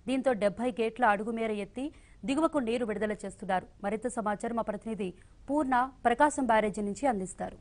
దీంతో డెబ్బై గేట్ల అడుగు మేర ఎత్తి దిగువకు నీరు విడుదల చేస్తున్నారు మరింత సమాచారం మా ప్రతినిధి పూర్ణ ప్రకాశం బ్యారేజీ నుంచి అందిస్తారు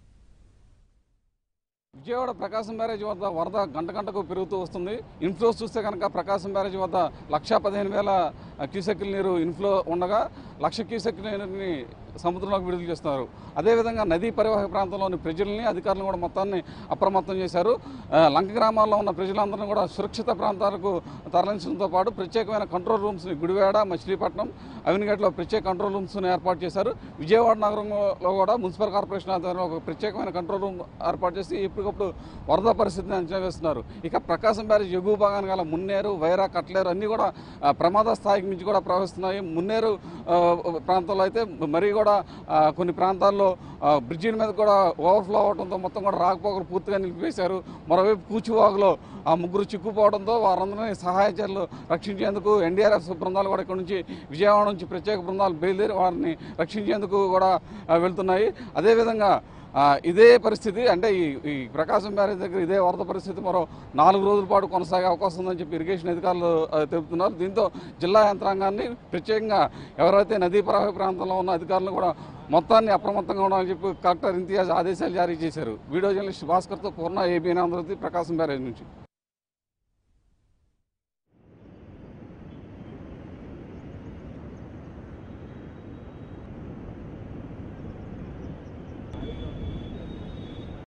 విజయవాడ ప్రకాశం బ్యారేజ్ వద్ద వరద గంట గంటకు పెరుగుతూ వస్తుంది ఇన్ఫ్లోస్ చూస్తే కనుక ప్రకాశం బ్యారేజ్ వద్ద లక్షా పదిహేను వేల క్యూసెక్కుల నీరు ఇన్ఫ్లో ఉండగా లక్ష క్యూసెక్కుల నీరుని సముద్రంలోకి విడుదల చేస్తున్నారు అదేవిధంగా నదీ పరివాహక ప్రాంతంలోని ప్రజల్ని అధికారులను కూడా మొత్తాన్ని అప్రమత్తం చేశారు ఆ, లంక గ్రామాల్లో ఉన్న ప్రజలందరినీ కూడా సురక్షిత ప్రాంతాలకు తరలించడంతో పాటు ప్రత్యేకమైన కంట్రోల్ రూమ్స్ని గుడివాడ మచిలీపట్నం అవినిగడ్లో ప్రత్యేక కంట్రోల్ రూమ్స్ని ఏర్పాటు చేశారు విజయవాడ నగరంలో కూడా మున్సిపల్ కార్పొరేషన్ ఆధ్వర్యంలో ఒక ప్రత్యేకమైన కంట్రోల్ రూమ్ ఏర్పాటు చేసి ఎప్పటికప్పుడు వరద పరిస్థితిని అంచనా వేస్తున్నారు ఇక ప్రకాశం బ్యారేజ్ ఎగువ భాగానికి గల మున్నేరు వైరా కట్లేరు అన్నీ కూడా ఆ, ప్రమాద స్థాయికి మించి కూడా ప్రవహిస్తున్నాయి మున్నేరు ఆ, ప్రాంతంలో అయితే మరీ కూడా ఆ, కొన్ని ప్రాంతాల్లో ఆ, బ్రిడ్జిల మీద కూడా ఓవర్ఫ్లో అవడంతో మొత్తం కూడా రాకపోకలు పూర్తిగా నిలిపివేశారు మరోవైపు కూచువాగులో ఆ ముగ్గురు చిక్కుపోవడంతో వారందరినీ సహాయ చర్యలు రక్షించేందుకు ఎన్డీఆర్ఎఫ్ బృందాలు కూడా ఇక్కడ నుంచి విజయవాడ నుంచి ప్రత్యేక బృందాలు బయలుదేరి వారిని రక్షించేందుకు కూడా ఆ, వెళ్తున్నాయి అదేవిధంగా ఆ, ఇదే పరిస్థితి అంటే ఈ ఈ ప్రకాశం బ్యారేజ్ దగ్గర ఇదే వరద పరిస్థితి మరో నాలుగు రోజుల పాటు కొనసాగే అవకాశం ఉందని చెప్పి ఇరిగేషన్ అధికారులు ఆ, తెలుపుతున్నారు దీంతో జిల్లా యంత్రాంగాన్ని ప్రత్యేకంగా ఎవరైతే నదీ ప్రవాహ ప్రాంతంలో ఉన్న అధికారులు కూడా మొత్తాన్ని అప్రమత్తంగా ఉండాలని చెప్పి కలెక్టర్ ఇంతియాజ్ ఆదేశాలు జారీ చేశారు వీడియో జర్నలిస్ట్ భాస్కర్తో పూర్ణ ఏబీఎన్ ఆంధ్రజ్యోతి ప్రకాశం బ్యారేజ్ నుంచి